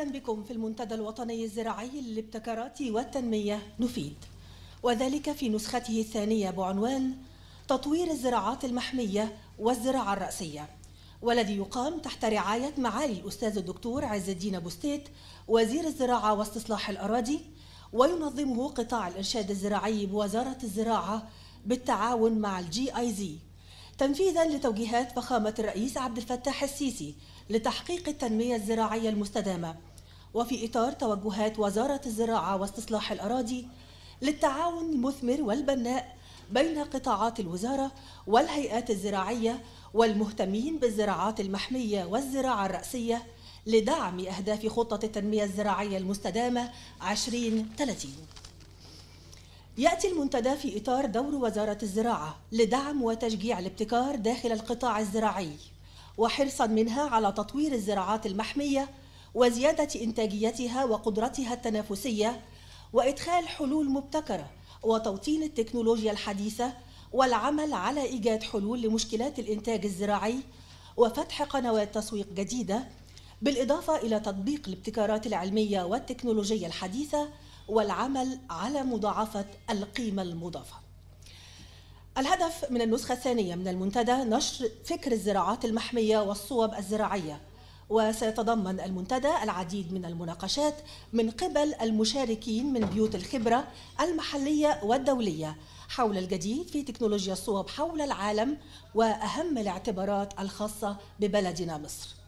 بكم في المنتدى الوطني الزراعي للابتكارات والتنمية نفيد وذلك في نسخته الثانية بعنوان تطوير الزراعات المحمية والزراعة الرأسية والذي يقام تحت رعاية معالي الأستاذ الدكتور عز الدين بوستيت وزير الزراعة واستصلاح الأراضي وينظمه قطاع الإرشاد الزراعي بوزارة الزراعة بالتعاون مع الجي آي زي تنفيذا لتوجيهات فخامة الرئيس عبد الفتاح السيسي لتحقيق التنمية الزراعية المستدامة وفي إطار توجهات وزارة الزراعة واستصلاح الأراضي للتعاون المثمر والبناء بين قطاعات الوزارة والهيئات الزراعية والمهتمين بالزراعات المحمية والزراعة الرأسية لدعم أهداف خطة التنمية الزراعية المستدامة 2030 يأتي المنتدى في إطار دور وزارة الزراعة لدعم وتشجيع الابتكار داخل القطاع الزراعي وحرصا منها على تطوير الزراعات المحمية وزيادة إنتاجيتها وقدرتها التنافسية وإدخال حلول مبتكرة وتوطين التكنولوجيا الحديثة والعمل على إيجاد حلول لمشكلات الإنتاج الزراعي وفتح قنوات تسويق جديدة بالإضافة إلى تطبيق الابتكارات العلمية والتكنولوجية الحديثة والعمل على مضاعفة القيمة المضافة. الهدف من النسخة الثانية من المنتدى نشر فكر الزراعات المحمية والصوب الزراعية وسيتضمن المنتدى العديد من المناقشات من قبل المشاركين من بيوت الخبرة المحلية والدولية حول الجديد في تكنولوجيا الصوب حول العالم وأهم الاعتبارات الخاصة ببلدنا مصر.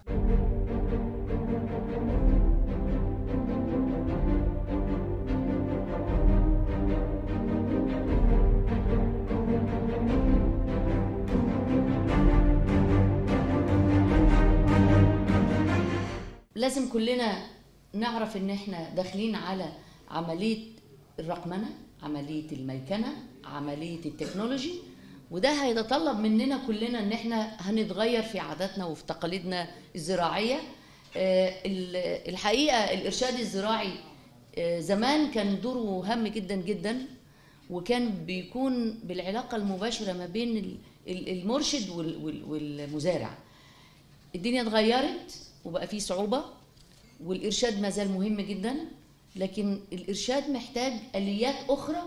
لازم كلنا نعرف ان احنا داخلين على عمليه الرقمنه عمليه الميكنه عمليه التكنولوجي وده هيتطلب مننا كلنا ان احنا هنتغير في عاداتنا وفي تقاليدنا الزراعيه آه، ال- الحقيقه الارشاد الزراعي آه، زمان كان دوره هام جدا جدا وكان بيكون بالعلاقه المباشره ما بين ال- ال- المرشد وال- وال- والمزارع الدنيا اتغيرت وبقى فيه صعوبة والإرشاد ما زال مهم جدا لكن الإرشاد محتاج آليات أخرى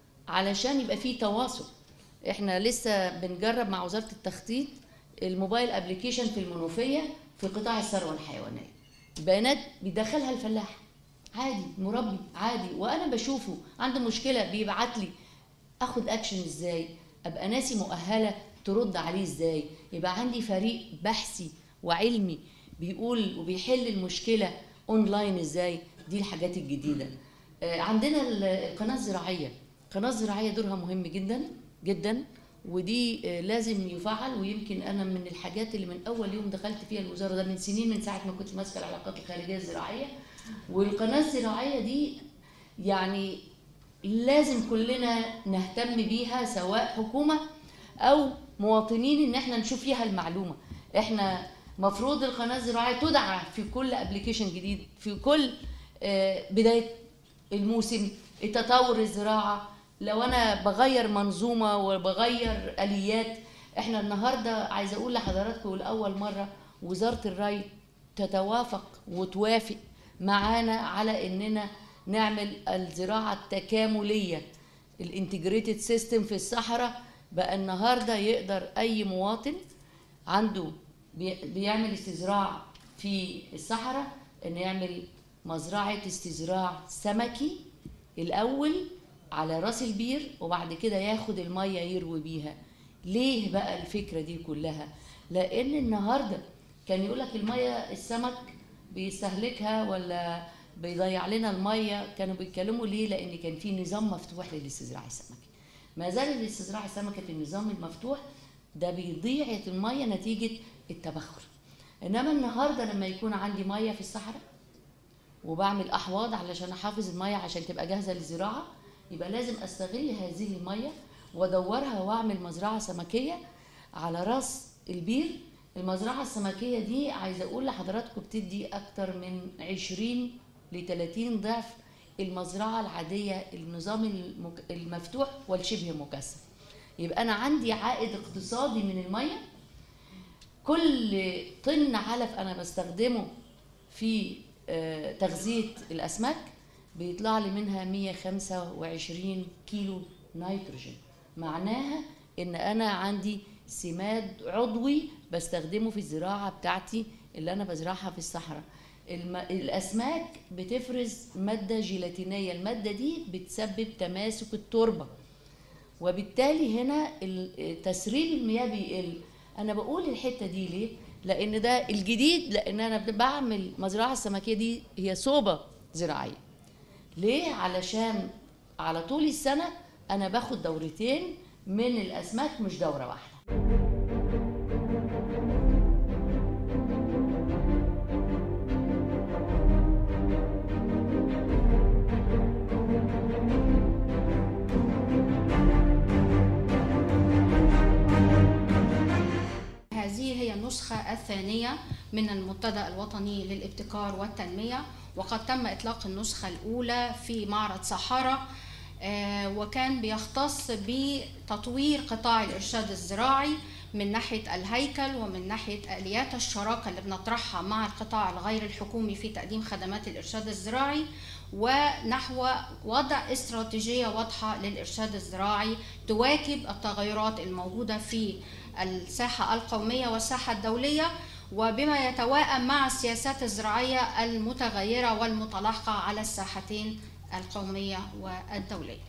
علشان يبقى فيه تواصل احنا لسه بنجرب مع وزارة التخطيط الموبايل ابلكيشن في المنوفية في قطاع الثروة الحيوانية البيانات بيدخلها الفلاح عادي مربي عادي وانا بشوفه عنده مشكله بيبعت لي اخد اكشن ازاي ابقى ناسي مؤهله ترد عليه ازاي يبقى عندي فريق بحثي وعلمي بيقول وبيحل المشكله اونلاين ازاي دي الحاجات الجديده آه، عندنا ال- القناه الزراعيه القناه الزراعيه دورها مهم جدا جدا ودي آه، لازم يفعل ويمكن انا من الحاجات اللي من اول يوم دخلت فيها الوزاره ده من سنين من ساعه ما كنت ماسكه العلاقات الخارجيه الزراعيه والقناه الزراعيه دي يعني لازم كلنا نهتم بيها سواء حكومه او مواطنين ان احنا نشوف فيها المعلومه احنا مفروض القناه الزراعيه تدعى في كل ابلكيشن جديد في كل آه، بدايه الموسم تطور الزراعه لو انا بغير منظومه وبغير اليات احنا النهارده عايزه اقول لحضراتكم لاول مره وزاره الري تتوافق وتوافق معانا على اننا نعمل الزراعه التكامليه الانتجريتد سيستم في الصحراء بقى النهارده يقدر اي مواطن عنده بي- بيعمل استزراع في الصحراء ان يعمل مزرعه استزراع سمكي الاول على راس البير وبعد كده ياخد الميه يروي بيها ليه بقى الفكره دي كلها لان النهارده كان يقول لك الميه السمك بيستهلكها ولا بيضيع لنا الميه كانوا بيتكلموا ليه لان كان في نظام مفتوح للاستزراع السمكي ما زال الاستزراع السمكي في النظام المفتوح ده بيضيع الميه نتيجه التبخر انما النهارده لما يكون عندي ميه في الصحراء وبعمل احواض علشان احافظ الميه عشان تبقى جاهزه للزراعه يبقى لازم استغل هذه الميه وادورها واعمل مزرعه سمكيه على راس البير المزرعه السمكيه دي عايزه اقول لحضراتكم بتدي اكتر من 20 ل 30 ضعف المزرعه العاديه النظام المك- المفتوح والشبه مكثف يبقى انا عندي عائد اقتصادي من الميه كل طن علف انا بستخدمه في آه، تغذيه الاسماك بيطلع لي منها 125 كيلو نيتروجين معناها ان انا عندي سماد عضوي بستخدمه في الزراعه بتاعتي اللي انا بزرعها في الصحراء الم... الاسماك بتفرز ماده جيلاتينيه الماده دي بتسبب تماسك التربه وبالتالي هنا ال- تسريب المياه بيقل انا بقول الحته دي ليه لان ده الجديد لان انا بعمل مزرعه السمكيه دي هي صوبه زراعيه ليه علشان على طول السنه انا باخد دورتين من الاسماك مش دوره واحده هذه هي النسخة الثانية من المنتدى الوطني للابتكار والتنمية وقد تم إطلاق النسخة الأولى في معرض صحارى آه، وكان بيختص بتطوير قطاع الإرشاد الزراعي من ناحية الهيكل ومن ناحية آليات الشراكة اللي بنطرحها مع القطاع الغير الحكومي في تقديم خدمات الإرشاد الزراعي ونحو وضع استراتيجية واضحة للإرشاد الزراعي تواكب التغيرات الموجودة في الساحة القومية والساحة الدولية وبما يتوائم مع السياسات الزراعية المتغيرة والمتلاحقة على الساحتين القومية والدولية.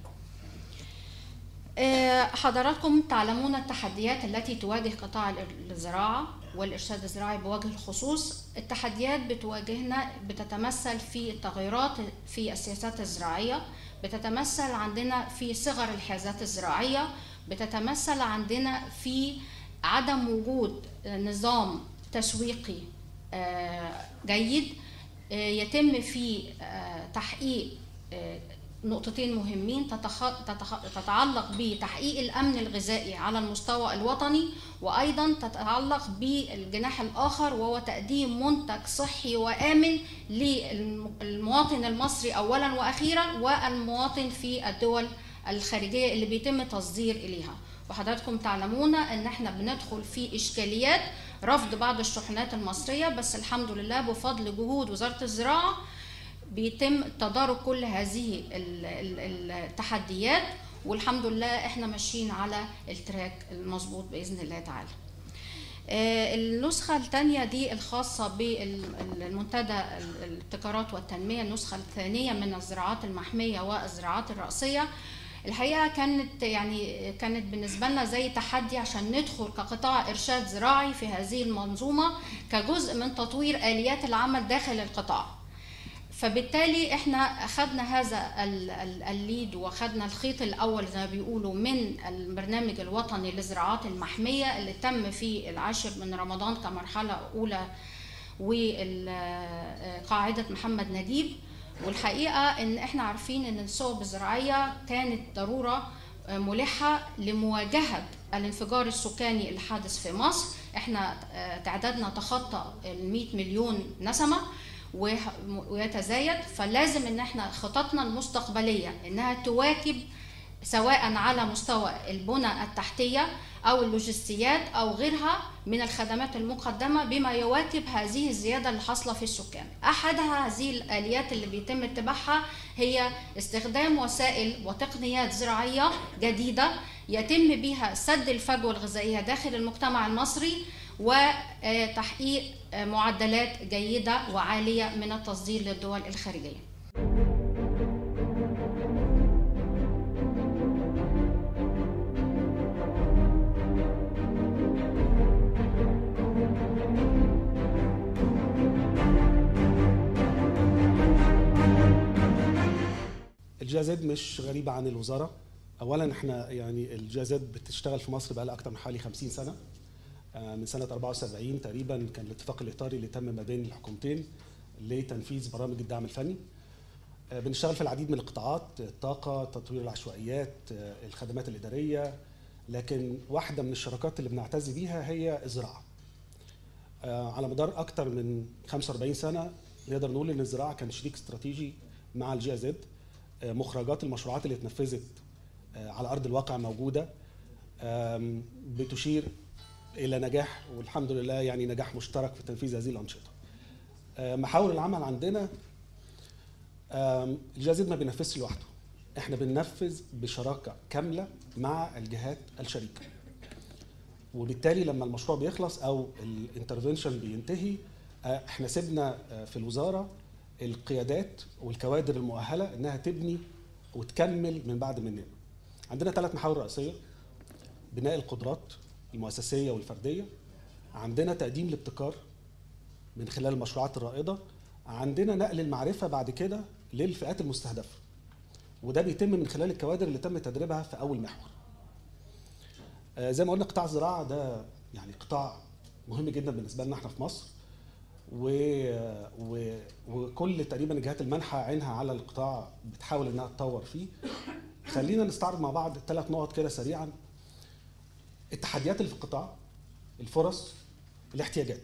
آه، حضراتكم تعلمون التحديات التي تواجه قطاع الزراعة والإرشاد الزراعي بوجه الخصوص التحديات بتواجهنا بتتمثل في التغيرات في السياسات الزراعية بتتمثل عندنا في صغر الحيازات الزراعية بتتمثل عندنا في عدم وجود نظام تسويقي آه، جيد آه، يتم فيه آه، تحقيق آه، نقطتين مهمين تتخ... تتخ... تتعلق بتحقيق الامن الغذائي على المستوى الوطني وايضا تتعلق بالجناح الاخر وهو تقديم منتج صحي وامن للمواطن المصري اولا واخيرا والمواطن في الدول الخارجيه اللي بيتم تصدير اليها وحضراتكم تعلمون ان احنا بندخل في اشكاليات رفض بعض الشحنات المصريه بس الحمد لله بفضل جهود وزاره الزراعه بيتم تدارك كل هذه ال- ال- التحديات والحمد لله احنا ماشيين على التراك المظبوط باذن الله تعالى. آه، النسخة الثانية دي الخاصة بالمنتدى الابتكارات والتنمية النسخة الثانية من الزراعات المحمية والزراعات الرأسية الحقيقة كانت يعني كانت بالنسبة لنا زي تحدي عشان ندخل كقطاع إرشاد زراعي في هذه المنظومة كجزء من تطوير آليات العمل داخل القطاع. فبالتالي احنا اخذنا هذا ال- ال- الليد واخذنا الخيط الاول زي ما بيقولوا من البرنامج الوطني للزراعات المحميه اللي تم في العاشر من رمضان كمرحله اولى وقاعده محمد نجيب والحقيقه ان احنا عارفين ان الصوب الزراعيه كانت ضروره ملحه لمواجهه الانفجار السكاني اللي حادث في مصر احنا آه، تعدادنا تخطى ال 100 مليون نسمه وه- ويتزايد فلازم ان احنا خططنا المستقبليه انها تواكب سواء على مستوى البنى التحتيه او اللوجستيات او غيرها من الخدمات المقدمه بما يواكب هذه الزياده اللي حاصله في السكان. احدها هذه الاليات اللي بيتم اتباعها هي استخدام وسائل وتقنيات زراعيه جديده يتم بها سد الفجوه الغذائيه داخل المجتمع المصري وتحقيق معدلات جيده وعاليه من التصدير للدول الخارجيه. الجازد مش غريبة عن الوزارة أولا احنا يعني الجازد بتشتغل في مصر بقالها أكتر من حوالي 50 سنة آه، من سنة 74 تقريبا كان الاتفاق الإطاري اللي تم ما بين الحكومتين لتنفيذ برامج الدعم الفني آه، بنشتغل في العديد من القطاعات الطاقة تطوير العشوائيات آه، الخدمات الإدارية لكن واحدة من الشراكات اللي بنعتز بيها هي الزراعة آه، على مدار أكتر من 45 سنة نقدر نقول إن الزراعة كان شريك استراتيجي مع الجي زد مخرجات المشروعات اللي اتنفذت آه، على ارض الواقع موجوده آم، بتشير الى نجاح والحمد لله يعني نجاح مشترك في تنفيذ هذه الانشطه. آه، محاور العمل عندنا آم، الجازد ما بينفذش لوحده احنا بننفذ بشراكه كامله مع الجهات الشريكه وبالتالي لما المشروع بيخلص او الانترفنشن بينتهي آه، احنا سيبنا آه، في الوزاره القيادات والكوادر المؤهله انها تبني وتكمل من بعد مننا عندنا ثلاث محاور رئيسيه بناء القدرات المؤسسيه والفرديه عندنا تقديم الابتكار من خلال المشروعات الرائده عندنا نقل المعرفه بعد كده للفئات المستهدفه وده بيتم من خلال الكوادر اللي تم تدريبها في اول محور آه، زي ما قلنا قطاع الزراعه ده يعني قطاع مهم جدا بالنسبه لنا احنا في مصر و... و... وكل تقريبا جهات المنحى عينها على القطاع بتحاول انها تطور فيه خلينا نستعرض مع بعض ثلاث نقط كده سريعا التحديات اللي في القطاع الفرص الاحتياجات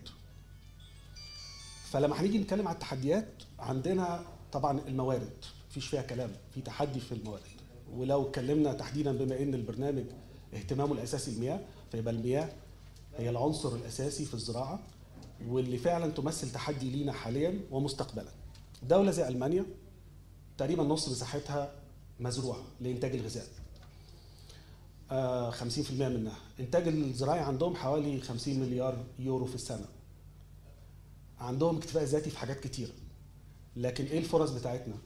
فلما هنيجي نتكلم على التحديات عندنا طبعا الموارد مفيش فيها كلام في تحدي في الموارد ولو اتكلمنا تحديدا بما ان البرنامج اهتمامه الاساسي المياه فيبقى المياه هي العنصر الاساسي في الزراعه واللي فعلا تمثل تحدي لينا حاليا ومستقبلا دوله زي المانيا تقريبا نص مساحتها مزروعه لانتاج الغذاء آه 50% منها انتاج الزراعي عندهم حوالي 50 مليار يورو في السنه عندهم اكتفاء ذاتي في حاجات كتيره لكن ايه الفرص بتاعتنا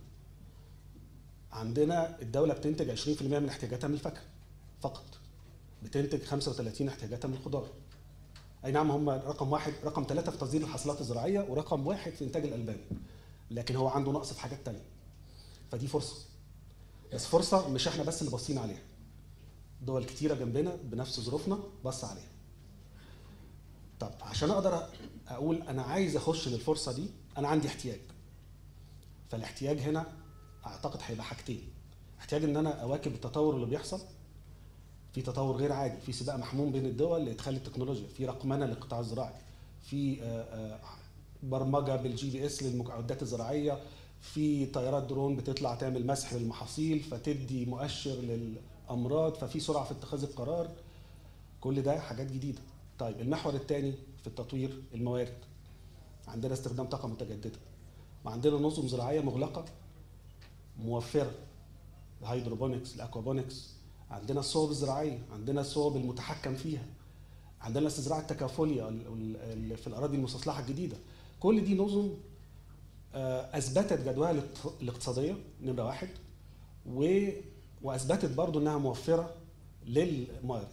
عندنا الدوله بتنتج 20% من احتياجاتها من الفاكهه فقط بتنتج 35 احتياجاتها من الخضار اي نعم هم رقم واحد رقم ثلاثة في تصدير الحاصلات الزراعية ورقم واحد في إنتاج الألبان لكن هو عنده نقص في حاجات تانية فدي فرصة بس فرصة مش احنا بس اللي باصين عليها دول كتيرة جنبنا بنفس ظروفنا بص عليها طب عشان اقدر اقول انا عايز اخش للفرصة دي انا عندي احتياج فالاحتياج هنا اعتقد هيبقى حاجتين احتياج ان انا اواكب التطور اللي بيحصل في تطور غير عادي في سباق محموم بين الدول لادخال التكنولوجيا في رقمنه للقطاع الزراعي في آه، آه، برمجه بالجي بي اس للمعدات الزراعيه في طيارات درون بتطلع تعمل مسح للمحاصيل فتدي مؤشر للامراض ففي سرعه في اتخاذ القرار كل ده حاجات جديده طيب المحور الثاني في التطوير الموارد عندنا استخدام طاقه متجدده وعندنا نظم زراعيه مغلقه موفره الهيدروبونكس الاكوابونكس عندنا الصوب الزراعيه عندنا الصوب المتحكم فيها عندنا الاستزراع التكافلي ال- ال- ال- في الاراضي المستصلحه الجديده كل دي نظم آه، اثبتت جدواها الاقت- الاقتصاديه نمره واحد و... واثبتت برضو انها موفره للموارد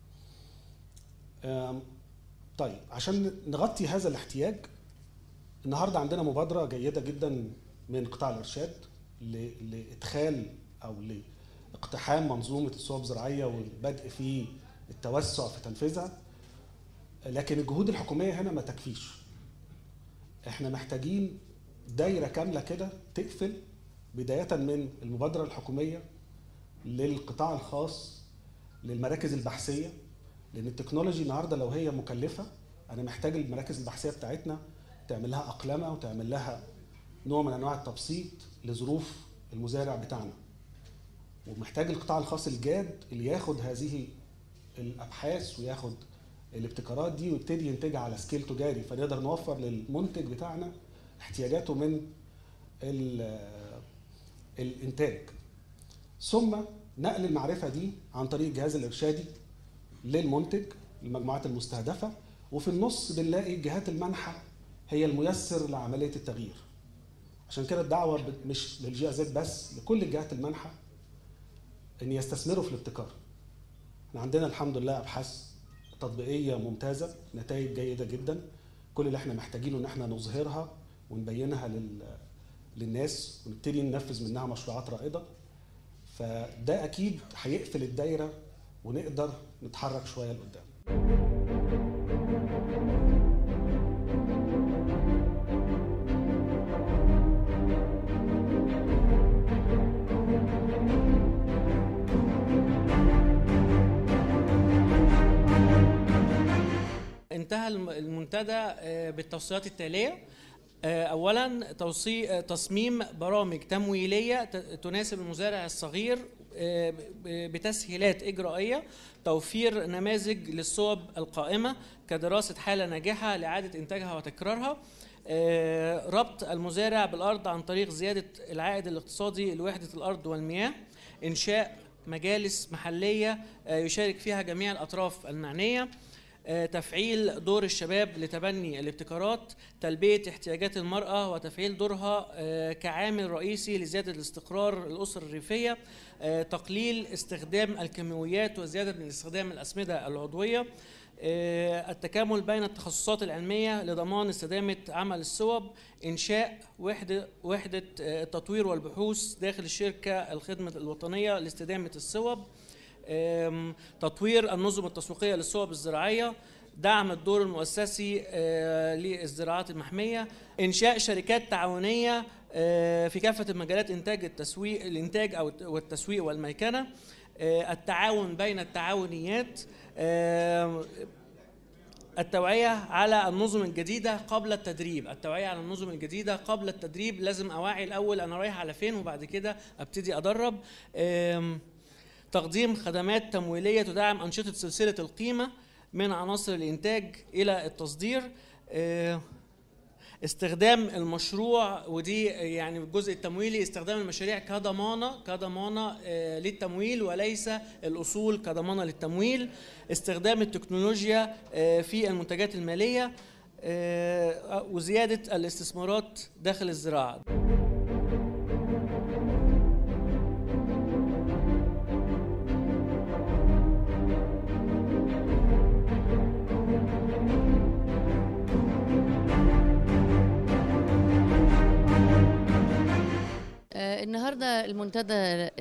آم، طيب عشان نغطي هذا الاحتياج النهارده عندنا مبادره جيده جدا من قطاع الارشاد ل- لادخال او لاقتحام منظومه الصوب الزراعيه والبدء في التوسع في تنفيذها لكن الجهود الحكوميه هنا ما تكفيش احنا محتاجين دايره كامله كده تقفل بدايه من المبادره الحكوميه للقطاع الخاص للمراكز البحثيه لان التكنولوجي النهارده لو هي مكلفه انا محتاج المراكز البحثيه بتاعتنا تعمل لها اقلمه وتعمل لها نوع من انواع التبسيط لظروف المزارع بتاعنا ومحتاج القطاع الخاص الجاد اللي ياخد هذه الابحاث وياخد الابتكارات دي ويبتدي ينتجها على سكيل تجاري فنقدر نوفر للمنتج بتاعنا احتياجاته من ال- الانتاج ثم نقل المعرفه دي عن طريق الجهاز الارشادي للمنتج المجموعات المستهدفه وفي النص بنلاقي جهات المنحه هي الميسر لعمليه التغيير عشان كده الدعوه ب- مش للجي زد بس لكل جهات المنحه ان يستثمروا في الابتكار احنا عندنا الحمد لله ابحاث تطبيقيه ممتازه نتائج جيده جدا كل اللي احنا محتاجينه ان احنا نظهرها ونبينها لل... للناس ونبتدي ننفذ منها مشروعات رائده فده اكيد هيقفل الدايره ونقدر نتحرك شويه لقدام انتهى الم- المنتدى آه، بالتوصيات التالية آه، أولا توصي آه، تصميم برامج تمويلية ت- تناسب المزارع الصغير آه، ب- بتسهيلات إجرائية توفير نماذج للصوب القائمة كدراسة حالة ناجحة لإعادة إنتاجها وتكرارها آه، ربط المزارع بالارض عن طريق زياده العائد الاقتصادي لوحده الارض والمياه انشاء مجالس محليه آه، يشارك فيها جميع الاطراف المعنيه آه، تفعيل دور الشباب لتبني الابتكارات تلبيه احتياجات المراه وتفعيل دورها آه، كعامل رئيسي لزياده الاستقرار الاسر الريفيه آه، تقليل استخدام الكيماويات وزياده من استخدام الاسمده العضويه آه، التكامل بين التخصصات العلميه لضمان استدامه عمل الصوب انشاء وحده وحده آه، التطوير والبحوث داخل الشركه الخدمه الوطنيه لاستدامه الصوب آم، تطوير النظم التسويقيه للصوب الزراعيه دعم الدور المؤسسي آه، للزراعات المحميه انشاء شركات تعاونيه آه، في كافه المجالات انتاج التسويق الانتاج او والتسويق والميكنه آه، التعاون بين التعاونيات آه، التوعية على النظم الجديدة قبل التدريب التوعية على النظم الجديدة قبل التدريب لازم أوعي الأول أنا رايح على فين وبعد كده أبتدي أدرب آم، تقديم خدمات تمويلية تدعم أنشطة سلسلة القيمة من عناصر الإنتاج إلى التصدير آه، استخدام المشروع ودي يعني الجزء التمويلي استخدام المشاريع كضمانه كضمانه آه، للتمويل وليس الاصول كضمانه للتمويل استخدام التكنولوجيا آه، في المنتجات الماليه آه، وزياده الاستثمارات داخل الزراعه آه، النهارده المنتدى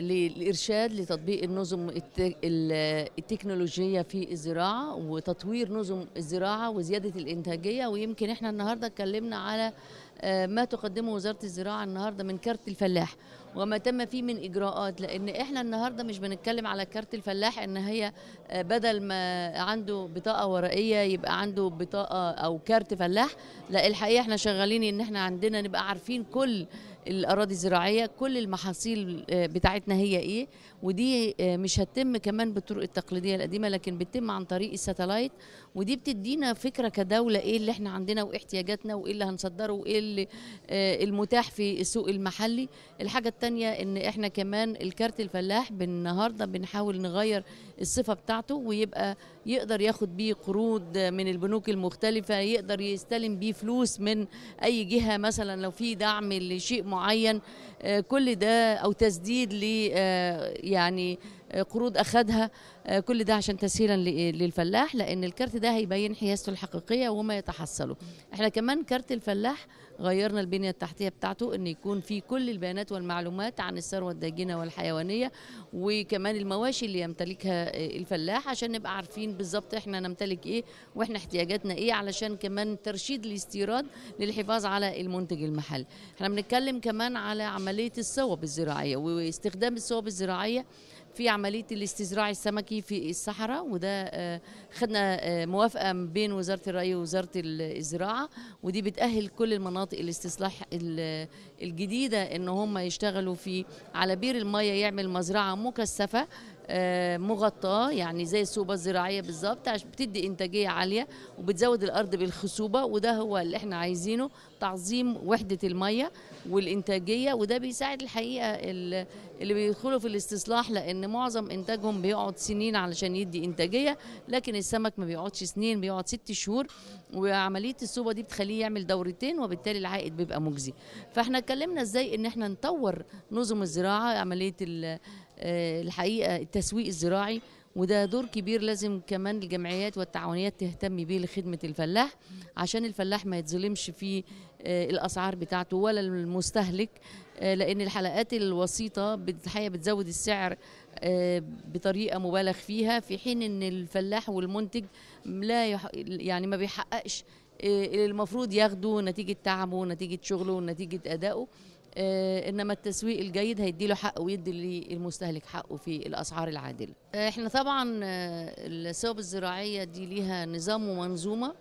للارشاد لتطبيق النظم الت- ال- التكنولوجيه في الزراعه وتطوير نظم الزراعه وزياده الانتاجيه ويمكن احنا النهارده اتكلمنا على آه، ما تقدمه وزاره الزراعه النهارده من كارت الفلاح وما تم فيه من اجراءات لان احنا النهارده مش بنتكلم على كارت الفلاح ان هي آه، بدل ما عنده بطاقه ورقيه يبقى عنده بطاقه او كارت فلاح لا الحقيقه احنا شغالين ان احنا عندنا نبقى عارفين كل الاراضي الزراعيه كل المحاصيل آه، بتاعتنا هي ايه ودي آه، مش هتتم كمان بالطرق التقليديه القديمه لكن بتتم عن طريق الساتلايت ودي بتدينا فكره كدوله ايه اللي احنا عندنا واحتياجاتنا وايه اللي هنصدره وايه اللي آه، المتاح في السوق المحلي الحاجه التانية ان احنا كمان الكارت الفلاح بالنهارده بنحاول نغير الصفه بتاعته ويبقى يقدر ياخد بيه قروض من البنوك المختلفه يقدر يستلم بيه فلوس من اي جهه مثلا لو في دعم لشيء معين آه، كل ده او تسديد ل آه، يعني آه، قروض اخذها آه، كل ده عشان تسهيلا ل- للفلاح لان الكارت ده هيبين حيازته الحقيقيه وما يتحصله احنا كمان كارت الفلاح غيرنا البنيه التحتيه بتاعته ان يكون في كل البيانات والمعلومات عن الثروه الداجنه والحيوانيه وكمان المواشي اللي يمتلكها آه، الفلاح عشان نبقى عارفين بالظبط احنا نمتلك ايه واحنا احتياجاتنا ايه علشان كمان ترشيد الاستيراد للحفاظ على المنتج المحلي احنا بنتكلم كمان على عمليه الصوب الزراعيه واستخدام الصوب الزراعيه في عمليه الاستزراع السمكي في الصحراء وده آه، خدنا آه، موافقه بين وزاره الري ووزاره ال- الزراعه ودي بتاهل كل المناطق الاستصلاح ال- الجديده ان هم يشتغلوا في على بير الميه يعمل مزرعه مكثفه آه، مغطاه يعني زي الصوبه الزراعيه بالظبط عشان بتدي انتاجيه عاليه وبتزود الارض بالخصوبه وده هو اللي احنا عايزينه تعظيم وحده الميه والانتاجيه وده بيساعد الحقيقه ال- اللي بيدخلوا في الاستصلاح لان معظم انتاجهم بيقعد سنين علشان يدي انتاجيه لكن السمك ما بيقعدش سنين بيقعد ست شهور وعمليه الصوبه دي بتخليه يعمل دورتين وبالتالي العائد بيبقى مجزي فاحنا اتكلمنا ازاي ان احنا نطور نظم الزراعه عمليه ال- آه، الحقيقه التسويق الزراعي وده دور كبير لازم كمان الجمعيات والتعاونيات تهتم بيه لخدمة الفلاح عشان الفلاح ما يتظلمش في آه، الأسعار بتاعته ولا المستهلك آه، لأن الحلقات الوسيطة الحقيقة بتزود السعر آه، بطريقة مبالغ فيها في حين إن الفلاح والمنتج لا يح... يعني ما بيحققش آه، اللي المفروض ياخده نتيجة تعبه نتيجة شغله نتيجة أدائه آه، انما التسويق الجيد هيدي له حقه ويدي للمستهلك حقه في الاسعار العادله آه، احنا طبعا آه، الثواب الزراعيه دي ليها نظام ومنظومه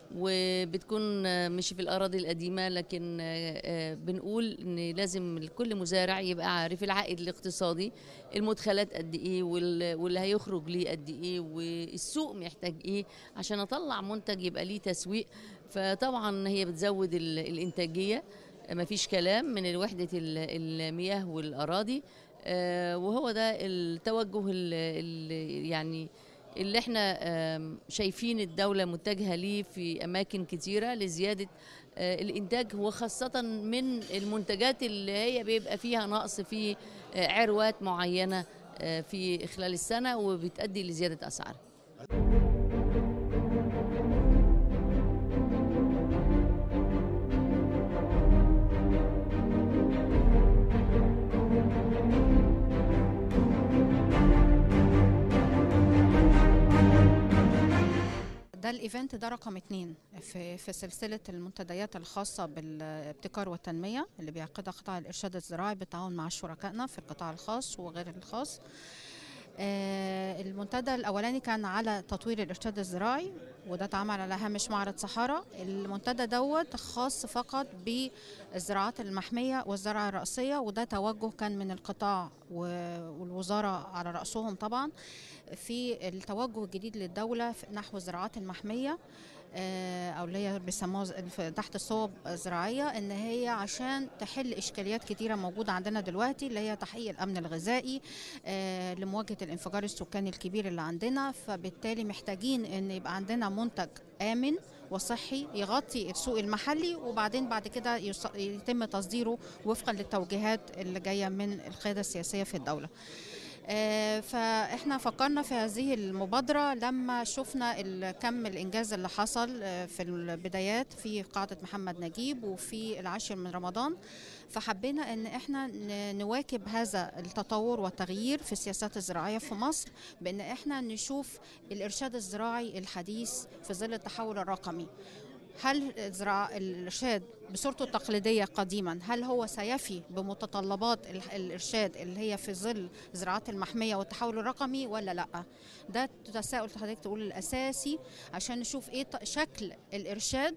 وبتكون آه، مش في الاراضي القديمه لكن آه، آه، بنقول ان لازم كل مزارع يبقى عارف العائد الاقتصادي المدخلات قد ايه وال- واللي هيخرج ليه قد ايه والسوق محتاج ايه عشان اطلع منتج يبقى ليه تسويق فطبعا هي بتزود ال- الانتاجيه مفيش كلام من وحده ال- المياه والاراضي آه، وهو ده التوجه ال- ال- يعني اللي احنا آم، شايفين الدولة متجهة ليه في أماكن كتيرة لزيادة آه، الإنتاج وخاصة من المنتجات اللي هي بيبقى فيها نقص في آه، عروات معينة آه، في خلال السنة وبتؤدي لزيادة أسعار ده الايفنت ده رقم اتنين في في سلسله المنتديات الخاصه بالابتكار والتنميه اللي بيعقدها قطاع الارشاد الزراعي بالتعاون مع شركائنا في القطاع الخاص وغير الخاص آه، المنتدى الاولاني كان على تطوير الارشاد الزراعي وده اتعمل على هامش معرض صحراء المنتدى دوت خاص فقط بالزراعات المحميه والزراعه الرأسيه وده توجه كان من القطاع و- والوزاره على رأسهم طبعا في التوجه الجديد للدوله في- نحو الزراعات المحميه آه، او اللي هي بيسموها ز- الف- تحت الصوب الزراعيه ان هي عشان تحل اشكاليات كتيره موجوده عندنا دلوقتي اللي هي تحقيق الامن الغذائي آه، لمواجهه الانفجار السكاني الكبير اللي عندنا فبالتالي محتاجين ان يبقى عندنا منتج امن وصحي يغطي السوق المحلي وبعدين بعد كده يص- يتم تصديره وفقا للتوجيهات اللي جايه من القياده السياسيه في الدوله. آه، فاحنا فكرنا في هذه المبادره لما شفنا ال- كم الانجاز اللي حصل آه، في البدايات في قاعده محمد نجيب وفي العاشر من رمضان فحبينا ان احنا ن- نواكب هذا التطور والتغيير في السياسات الزراعيه في مصر بان احنا نشوف الارشاد الزراعي الحديث في ظل التحول الرقمي هل زراعة الإرشاد بصورته التقليدية قديما هل هو سيفي بمتطلبات ال- الإرشاد اللي هي في ظل زراعات المحمية والتحول الرقمي ولا لا ده تساؤل حضرتك تقول الأساسي عشان نشوف إيه ط- شكل الإرشاد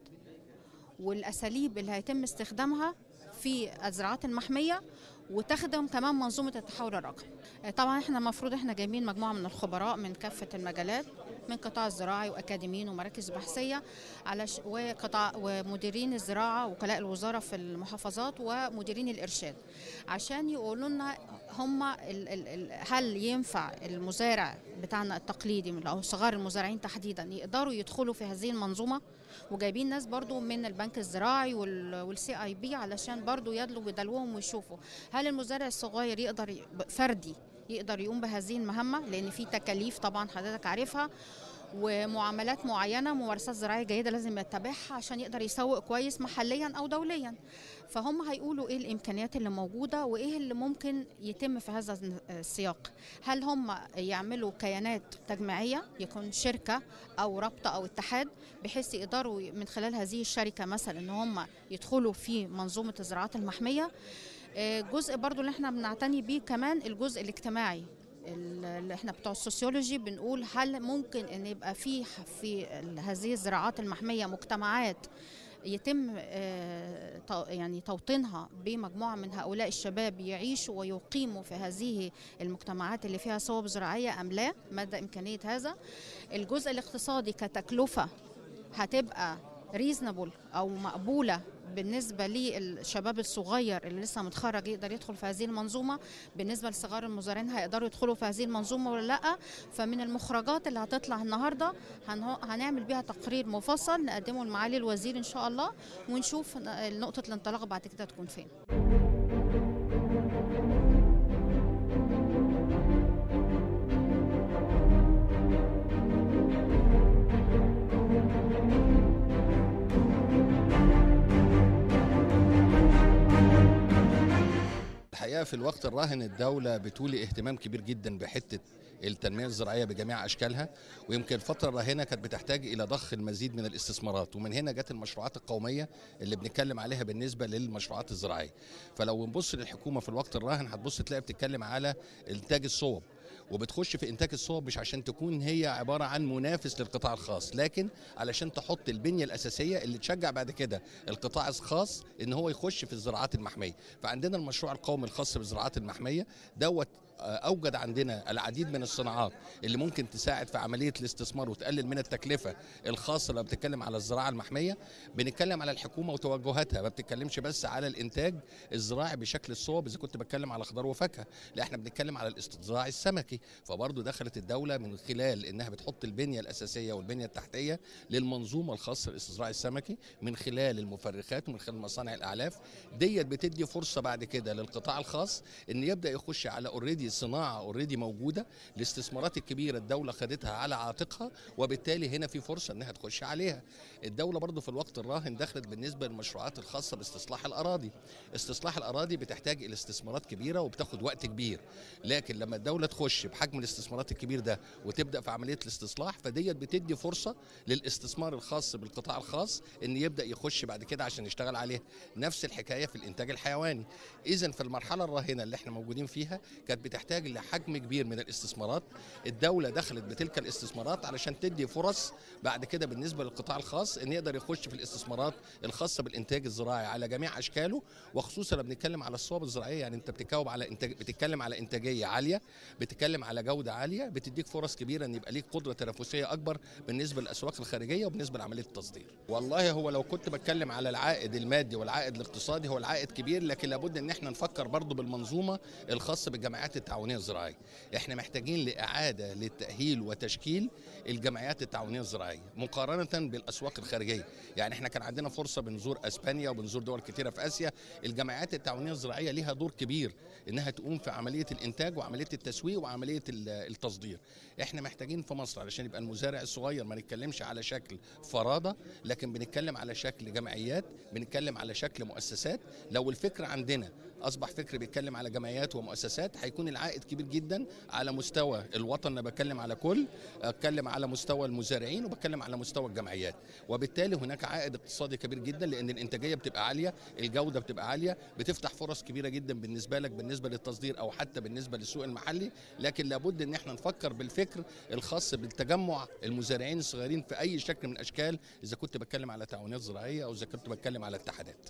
والأساليب اللي هيتم استخدامها في الزراعات المحمية وتخدم كمان منظومة التحول الرقمي آه، طبعا احنا المفروض احنا جايبين مجموعة من الخبراء من كافة المجالات من قطاع الزراعي واكاديميين ومراكز بحثيه على ش... وقطاع ومديرين الزراعه وكلاء الوزاره في المحافظات ومديرين الارشاد عشان يقولوا لنا هم ال... ال... ال... هل ينفع المزارع بتاعنا التقليدي او صغار المزارعين تحديدا يقدروا يدخلوا في هذه المنظومه وجايبين ناس برضو من البنك الزراعي وال... والسي اي بي علشان برضو يدلوا بدلوهم ويشوفوا هل المزارع الصغير يقدر ي... فردي يقدر يقوم بهذه المهمة لأن في تكاليف طبعا حضرتك عارفها ومعاملات معينة ممارسات زراعية جيدة لازم يتبعها عشان يقدر يسوق كويس محليا أو دوليا فهم هيقولوا إيه الإمكانيات اللي موجودة وإيه اللي ممكن يتم في هذا السياق هل هم يعملوا كيانات تجميعية يكون شركة أو رابطة أو اتحاد بحيث يقدروا من خلال هذه الشركة مثلا إن هم يدخلوا في منظومة الزراعات المحمية آه، جزء برضو اللي احنا بنعتني بيه كمان الجزء الاجتماعي اللي احنا بتوع السوسيولوجي بنقول هل ممكن ان يبقى في في هذه الزراعات المحميه مجتمعات يتم آه، تو- يعني توطينها بمجموعه من هؤلاء الشباب يعيشوا ويقيموا في هذه المجتمعات اللي فيها صوب زراعيه ام لا مدى امكانيه هذا الجزء الاقتصادي كتكلفه هتبقى ريزنبل او مقبوله بالنسبه للشباب الصغير اللي لسه متخرج يقدر يدخل في هذه المنظومه بالنسبه لصغار المزارعين هيقدروا يدخلوا في هذه المنظومه ولا لا فمن المخرجات اللي هتطلع النهارده هنه- هنعمل بيها تقرير مفصل نقدمه لمعالي الوزير ان شاء الله ونشوف نقطه الانطلاق بعد كده تكون فين الحقيقه في الوقت الراهن الدوله بتولي اهتمام كبير جدا بحته التنميه الزراعيه بجميع اشكالها ويمكن الفتره الراهنه كانت بتحتاج الى ضخ المزيد من الاستثمارات ومن هنا جت المشروعات القوميه اللي بنتكلم عليها بالنسبه للمشروعات الزراعيه فلو نبص للحكومه في الوقت الراهن هتبص تلاقي بتتكلم على انتاج الصوب وبتخش في انتاج الصوب مش عشان تكون هي عباره عن منافس للقطاع الخاص لكن علشان تحط البنيه الاساسيه اللي تشجع بعد كده القطاع الخاص ان هو يخش في الزراعات المحميه فعندنا المشروع القومي الخاص بالزراعات المحميه دوت اوجد عندنا العديد من الصناعات اللي ممكن تساعد في عمليه الاستثمار وتقلل من التكلفه الخاصه لما بتتكلم على الزراعه المحميه بنتكلم على الحكومه وتوجهاتها ما بتتكلمش بس على الانتاج الزراعي بشكل الصوب اذا كنت بتكلم على خضار وفاكهه لا احنا بنتكلم على الاستزراع السمكي فبرضه دخلت الدوله من خلال انها بتحط البنيه الاساسيه والبنيه التحتيه للمنظومه الخاصه بالاستزراع السمكي من خلال المفرخات ومن خلال مصانع الاعلاف ديت بتدي فرصه بعد كده للقطاع الخاص ان يبدا يخش على اوريدي صناعه اوريدي موجوده الاستثمارات الكبيره الدوله خدتها على عاتقها وبالتالي هنا في فرصه انها تخش عليها الدوله برضه في الوقت الراهن دخلت بالنسبه للمشروعات الخاصه باستصلاح الاراضي استصلاح الاراضي بتحتاج الى استثمارات كبيره وبتاخد وقت كبير لكن لما الدوله تخش بحجم الاستثمارات الكبير ده وتبدا في عمليه الاستصلاح فديت بتدي فرصه للاستثمار الخاص بالقطاع الخاص ان يبدا يخش بعد كده عشان يشتغل عليها نفس الحكايه في الانتاج الحيواني اذا في المرحله الراهنه اللي احنا موجودين فيها كانت بتحتاج لحجم كبير من الاستثمارات الدوله دخلت بتلك الاستثمارات علشان تدي فرص بعد كده بالنسبه للقطاع الخاص ان يقدر يخش في الاستثمارات الخاصه بالانتاج الزراعي على جميع اشكاله وخصوصا لما بنتكلم على الصوب الزراعيه يعني انت بتتكلم على انتاج بتتكلم على انتاجيه عاليه بتتكلم على جوده عاليه بتديك فرص كبيره ان يبقى ليك قدره تنافسيه اكبر بالنسبه للاسواق الخارجيه وبالنسبه لعمليه التصدير والله هو لو كنت بتكلم على العائد المادي والعائد الاقتصادي هو العائد كبير لكن لابد ان احنا نفكر برضه بالمنظومه الخاصه بالجمعيات التعاونيه الزراعيه احنا محتاجين لاعاده للتاهيل وتشكيل الجمعيات التعاونيه الزراعيه مقارنه بالاسواق الخارجيه يعني احنا كان عندنا فرصه بنزور اسبانيا وبنزور دول كتيره في اسيا الجمعيات التعاونيه الزراعيه ليها دور كبير انها تقوم في عمليه الانتاج وعمليه التسويق وعمليه ال- التصدير احنا محتاجين في مصر علشان يبقى المزارع الصغير ما نتكلمش على شكل فرادة لكن بنتكلم على شكل جمعيات بنتكلم على شكل مؤسسات لو الفكر عندنا اصبح فكر بيتكلم على جمعيات ومؤسسات هيكون العائد كبير جدا على مستوى الوطن انا بتكلم على كل اتكلم على مستوى المزارعين وبتكلم على مستوى الجمعيات وبالتالي هناك عائد اقتصادي كبير جدا لان الانتاجيه بتبقى عاليه الجوده بتبقى عاليه بتفتح فرص كبيره جدا بالنسبه لك بالنسبه للتصدير او حتى بالنسبه للسوق المحلي لكن لابد ان احنا نفكر بالفكر الخاص بالتجمع المزارعين الصغيرين في اي شكل من الاشكال اذا كنت بتكلم على تعاونات زراعيه او اذا كنت بتكلم على اتحادات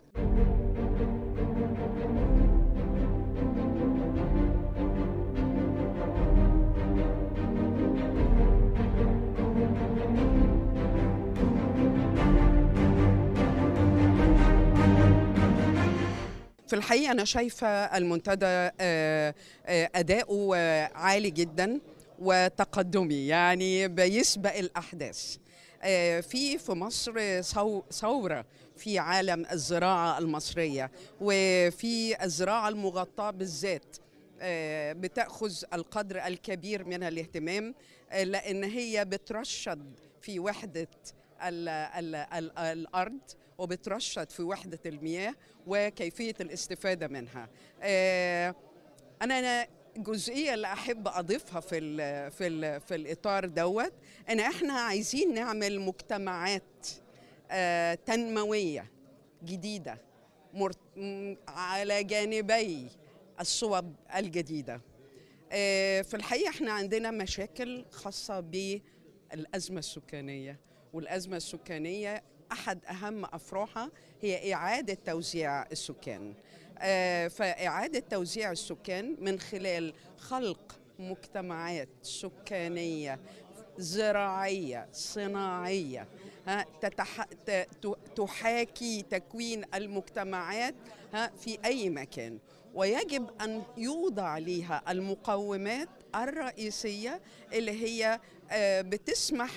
في الحقيقة أنا شايفة المنتدى آه، آه، أداؤه آه، عالي جدا وتقدمي يعني بيسبق الأحداث آه، في في مصر ثو- ثورة في عالم الزراعة المصرية وفي الزراعة المغطاة بالذات آه، بتأخذ القدر الكبير من الاهتمام آه، لأن هي بترشد في وحدة ال ال ال الأرض وبترشد في وحدة المياه وكيفية الاستفادة منها آه، أنا أنا الجزئية اللي أحب أضيفها في ال في ال في الإطار دوت إن إحنا عايزين نعمل مجتمعات آه، تنموية جديدة مرت- م- على جانبي الصوب الجديدة آه، في الحقيقة احنا عندنا مشاكل خاصة بالأزمة السكانية والأزمة السكانية أحد أهم أفراحها هي إعادة توزيع السكان آه، فإعادة توزيع السكان من خلال خلق مجتمعات سكانية زراعية صناعية ها، تتح... ت- ت- تحاكي تكوين المجتمعات ها، في أي مكان ويجب أن يوضع لها المقومات الرئيسية اللي هي آه، بتسمح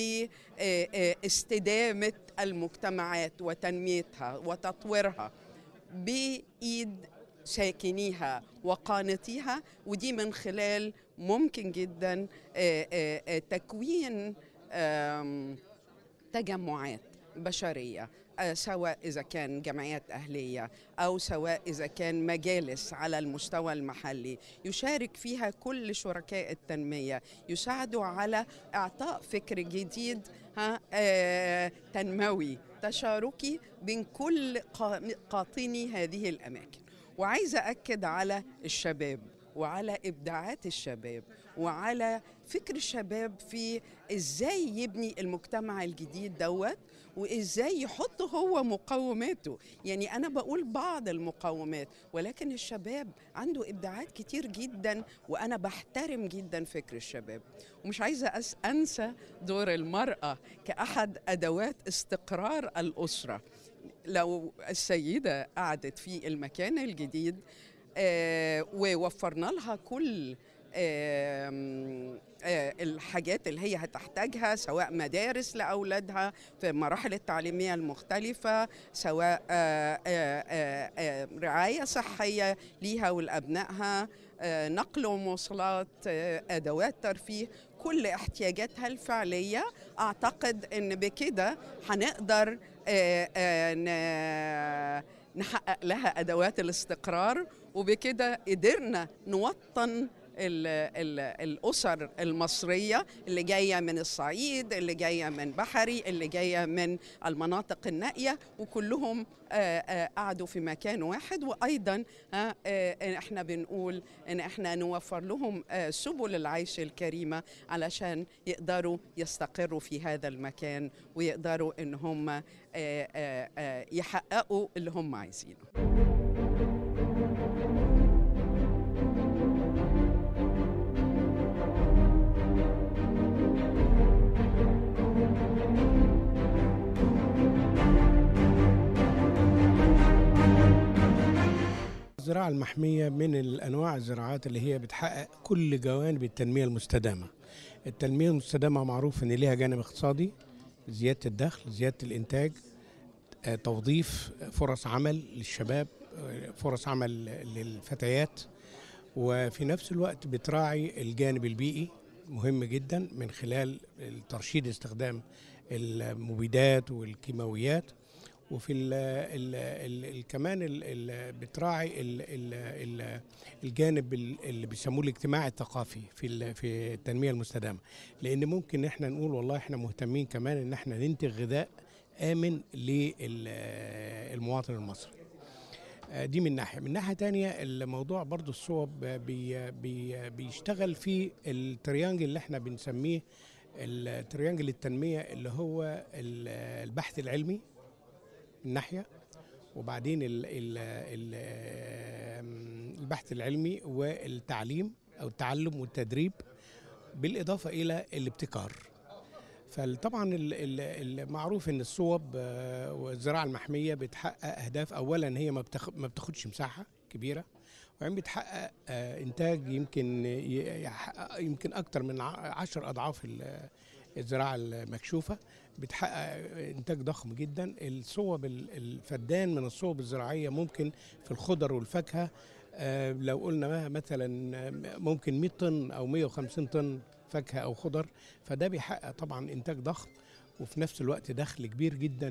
باستدامة المجتمعات وتنميتها وتطويرها بإيد ساكنيها وقانتيها ودي من خلال ممكن جدا آه، آه، آه، تكوين آم، تجمعات بشرية آه، سواء إذا كان جمعيات أهلية أو سواء إذا كان مجالس على المستوى المحلي يشارك فيها كل شركاء التنمية يساعدوا على إعطاء فكر جديد ها آه، تنموي تشاركي بين كل قا- قاطني هذه الأماكن وعايزة أكد على الشباب وعلى ابداعات الشباب وعلى فكر الشباب في ازاي يبني المجتمع الجديد دوت وازاي يحط هو مقوماته يعني انا بقول بعض المقومات ولكن الشباب عنده ابداعات كتير جدا وانا بحترم جدا فكر الشباب ومش عايزه أس انسى دور المراه كاحد ادوات استقرار الاسره لو السيده قعدت في المكان الجديد آه، ووفرنا لها كل آم، آه، الحاجات اللي هي هتحتاجها سواء مدارس لأولادها في المراحل التعليمية المختلفة سواء آه، آه، آه، آه، رعاية صحية ليها ولأبنائها آه، نقل ومواصلات آه، أدوات ترفيه كل احتياجاتها الفعلية أعتقد أن بكده هنقدر آه، آه، ن- نحقق لها ادوات الاستقرار وبكده قدرنا نوطن ال ال الاسر المصريه اللي جايه من الصعيد اللي جايه من بحري اللي جايه من المناطق النائيه وكلهم آه، آه، قعدوا في مكان واحد وايضا آه، آه، احنا بنقول ان احنا نوفر لهم آه، سبل العيش الكريمه علشان يقدروا يستقروا في هذا المكان ويقدروا ان هم آه، آه، آه، يحققوا اللي هم عايزينه الزراعة المحمية من الأنواع الزراعات اللي هي بتحقق كل جوانب التنمية المستدامة التنمية المستدامة معروف أن ليها جانب اقتصادي زيادة الدخل زيادة الإنتاج آه، توظيف فرص عمل للشباب آه، فرص عمل للفتيات وفي نفس الوقت بتراعي الجانب البيئي مهم جدا من خلال ترشيد استخدام المبيدات والكيماويات وفي ال ال ال ال كمان ال ال بتراعي ال ال ال الجانب ال- اللي بيسموه الاجتماعي الثقافي في ال- في التنميه المستدامه لان ممكن احنا نقول والله احنا مهتمين كمان ان احنا ننتج غذاء امن للمواطن المصري آه، دي من ناحيه من ناحيه تانية الموضوع برضو الصوب بي بي بيشتغل في التريانجل اللي احنا بنسميه التريانجل التنميه اللي هو ال- البحث العلمي من ناحيه وبعدين ال ال ال البحث العلمي والتعليم او التعلم والتدريب بالاضافه الى الابتكار فطبعا المعروف ان الصوب آه، والزراعه المحميه بتحقق اهداف اولا هي ما بتاخ- ما بتاخدش مساحه كبيره وبعدين بتحقق آه، انتاج يمكن ي- يحقق يمكن اكتر من ع- عشر اضعاف ال- الزراعه المكشوفه بتحقق انتاج ضخم جدا الصوب ال- الفدان من الصوب الزراعيه ممكن في الخضر والفاكهه آه، لو قلنا ما- مثلا آه، ممكن 100 طن او 150 طن فاكهه او خضر فده بيحقق طبعا انتاج ضخم وفي نفس الوقت دخل كبير جدا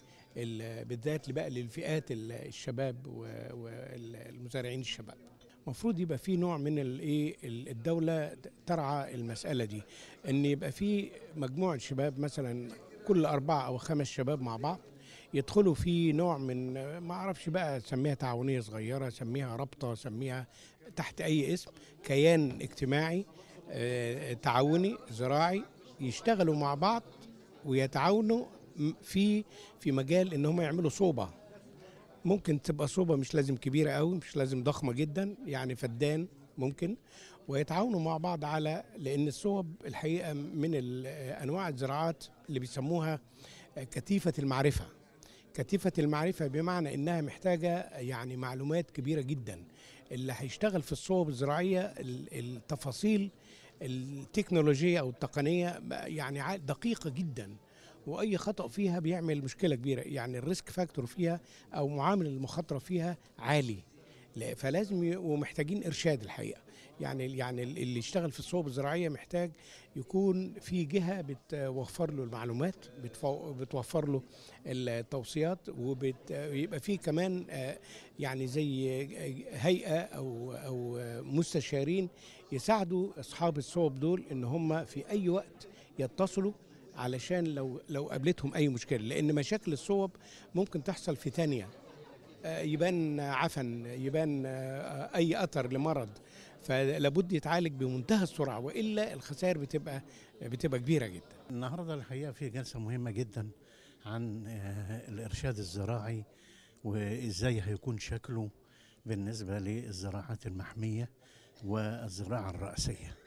لل- بالذات بقى للفئات ال- الشباب والمزارعين الشباب المفروض يبقى في نوع من الايه الدوله ترعى المساله دي ان يبقى في مجموعه شباب مثلا كل اربعه او خمس شباب مع بعض يدخلوا في نوع من ما اعرفش بقى سميها تعاونيه صغيره سميها رابطه سميها تحت اي اسم كيان اجتماعي آه، تعاوني زراعي يشتغلوا مع بعض ويتعاونوا م- في في مجال ان هم يعملوا صوبه ممكن تبقى صوبه مش لازم كبيره قوي مش لازم ضخمه جدا يعني فدان ممكن ويتعاونوا مع بعض على لان الصوب الحقيقه من ال- انواع الزراعات اللي بيسموها كثيفه المعرفه كثيفة المعرفة بمعنى إنها محتاجة يعني معلومات كبيرة جدا اللي هيشتغل في الصوب الزراعية ال- التفاصيل التكنولوجية أو التقنية يعني ع- دقيقة جدا وأي خطأ فيها بيعمل مشكلة كبيرة يعني الريسك فاكتور فيها أو معامل المخاطرة فيها عالي لا، فلازم ي- ومحتاجين إرشاد الحقيقة يعني يعني اللي يشتغل في الصوب الزراعية محتاج يكون في جهة بتوفر له المعلومات بتفو- بتوفر له التوصيات ويبقى في كمان آه، يعني زي هيئه او او مستشارين يساعدوا اصحاب الصوب دول ان هم في اي وقت يتصلوا علشان لو لو قابلتهم اي مشكله لان مشاكل الصوب ممكن تحصل في ثانيه آه، يبان عفن يبان آه، اي اثر لمرض فلابد يتعالج بمنتهى السرعه والا الخسائر بتبقى بتبقى كبيره جدا النهارده الحقيقه في جلسه مهمه جدا عن آه، الارشاد الزراعي وازاي هيكون شكله بالنسبه للزراعات المحميه والزراعه الراسيه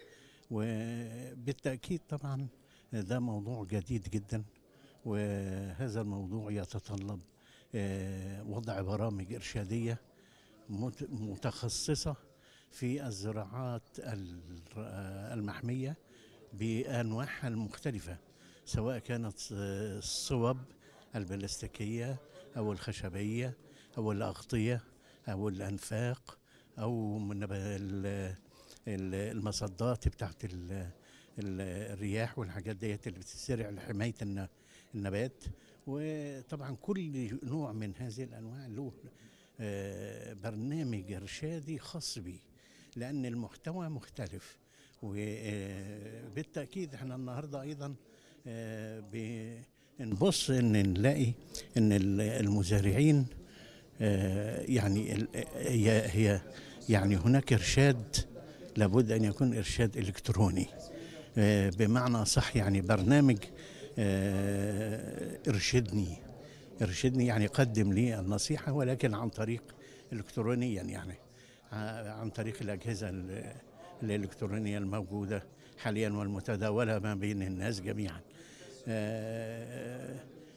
وبالتاكيد طبعا ده موضوع جديد جدا وهذا الموضوع يتطلب آه، وضع برامج ارشاديه مت- متخصصه في الزراعات ال- آه، المحميه بانواعها المختلفه سواء كانت الصوب البلاستيكيه او الخشبيه او الاغطيه او الانفاق او من ال- ال- المصدات بتاعت ال- ال- الرياح والحاجات ديت اللي بتزرع لحمايه الن- النبات وطبعا كل نوع من هذه الانواع له آه، برنامج ارشادي خاص به لان المحتوى مختلف وبالتاكيد احنا النهارده ايضا آه، بنبص ان نلاقي ان ال- المزارعين آه، يعني ال- هي هي يعني هناك ارشاد لابد ان يكون ارشاد الكتروني آه، بمعنى صح يعني برنامج آه، ارشدني ارشدني يعني قدم لي النصيحه ولكن عن طريق الكترونيا يعني ع- عن طريق الاجهزه ال- الالكترونيه الموجوده حاليا والمتداوله ما بين الناس جميعا آه،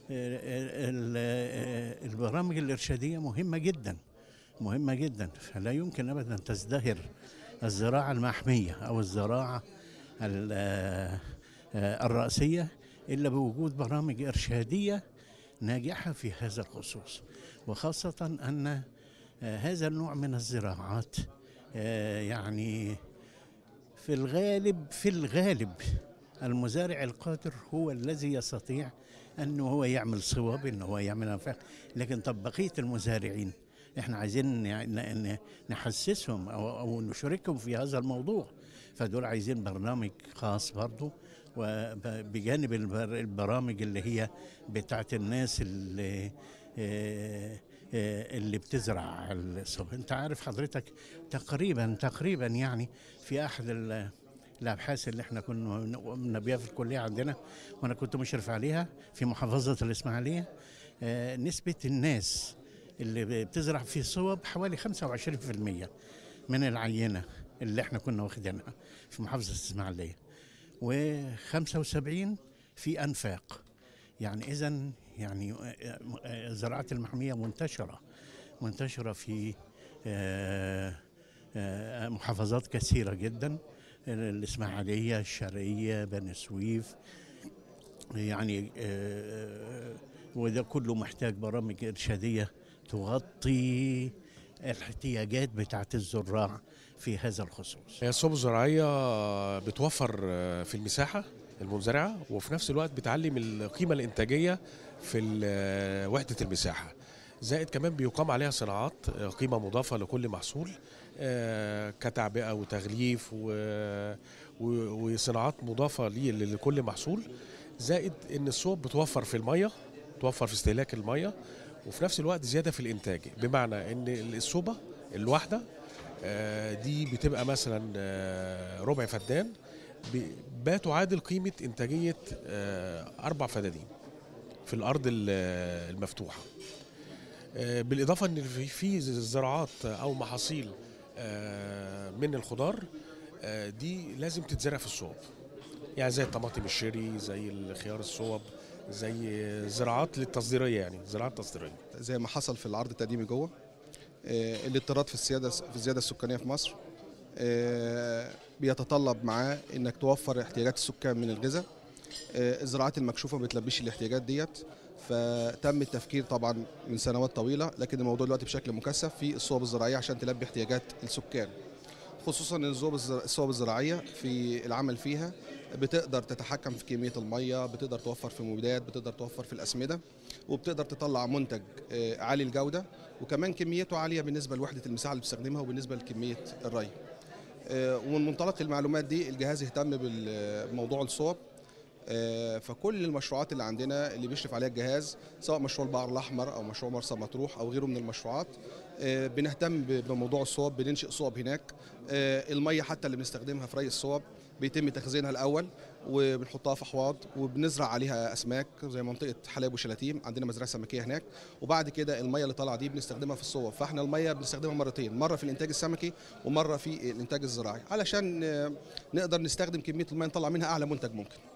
ال- ال- البرامج الارشاديه مهمه جدا مهمه جدا فلا يمكن ابدا تزدهر الزراعه المحميه او الزراعه ال- آه، آه، الراسيه الا بوجود برامج ارشاديه ناجحه في هذا الخصوص وخاصه ان آه، هذا النوع من الزراعات آه، يعني في الغالب في الغالب المزارع القادر هو الذي يستطيع انه هو يعمل صواب انه هو يعمل انفاق لكن طب بقيه المزارعين احنا عايزين ن- ن- نحسسهم او او نشاركهم في هذا الموضوع فدول عايزين برنامج خاص برضه وبجانب البر- البرامج اللي هي بتاعت الناس اللي آه، آه، اللي بتزرع الصوب انت عارف حضرتك تقريبا تقريبا يعني في احد ال- الابحاث اللي احنا كنا قمنا بيها في الكليه عندنا وانا كنت مشرف عليها في محافظه الاسماعيليه آه، نسبه الناس اللي بتزرع في صوب حوالي 25% من العينه اللي احنا كنا واخدينها في محافظه الاسماعيليه و75 في انفاق يعني اذا يعني آه، آه، الزراعات المحميه منتشره منتشره في آه، آه، محافظات كثيره جدا الاسماعيليه الشرقيه بني سويف يعني آه، وده كله محتاج برامج ارشاديه تغطي الاحتياجات بتاعت الزراع في هذا الخصوص هي الصوب الزراعية بتوفر آه، في المساحة المنزرعة وفي نفس الوقت بتعلم القيمة الإنتاجية في ال- آه، وحدة المساحة زائد كمان بيقام عليها صناعات آه، قيمة مضافة لكل محصول آه، كتعبئة وتغليف و- و- وصناعات مضافة ليه- لكل محصول زائد ان الصوب بتوفر في المية توفر في استهلاك المية وفي نفس الوقت زيادة في الإنتاج بمعنى ان الصوبة الواحدة آه، دي بتبقى مثلا آه، ربع فدان ب- بتعادل قيمة إنتاجية آه، أربع فدادين في الأرض ال- المفتوحة آه، بالإضافة إن في- في زراعات أو محاصيل آه، من الخضار آه، دي لازم تتزرع في الصوب يعني زي الطماطم الشيري زي الخيار الصوب زي زراعات للتصديرية يعني زراعات تصديرية زي ما حصل في العرض التقديمي جوه آه، الاضطراد في السياده في الزياده السكانيه في مصر آه، بيتطلب معاه انك توفر احتياجات السكان من الغذاء آه، الزراعات المكشوفه ما بتلبيش الاحتياجات ديت فتم التفكير طبعا من سنوات طويله لكن الموضوع دلوقتي بشكل مكثف في الصوب الزراعيه عشان تلبي احتياجات السكان خصوصا ان الصوب الزر- الصوب الزراعيه في العمل فيها بتقدر تتحكم في كميه الميه بتقدر توفر في المبيدات بتقدر توفر في الاسمده وبتقدر تطلع منتج آه، عالي الجوده وكمان كميته عاليه بالنسبه لوحده المساحه اللي بتستخدمها وبالنسبه لكميه الري آه، ومن منطلق المعلومات دي الجهاز اهتم بموضوع الصوب آه، فكل المشروعات اللي عندنا اللي بيشرف عليها الجهاز سواء مشروع البحر الاحمر او مشروع مرسى مطروح او غيره من المشروعات آه، بنهتم ب- بموضوع الصوب بننشئ صوب هناك آه، الميه حتى اللي بنستخدمها في ري الصوب بيتم تخزينها الاول وبنحطها في احواض وبنزرع عليها اسماك زي منطقه حلايب وشلاتيم عندنا مزرعه سمكيه هناك وبعد كده الميه اللي طالعه دي بنستخدمها في الصوب فاحنا الميه بنستخدمها مرتين مره في الانتاج السمكي ومره في الانتاج الزراعي علشان آه، نقدر نستخدم كميه الميه نطلع منها اعلى منتج ممكن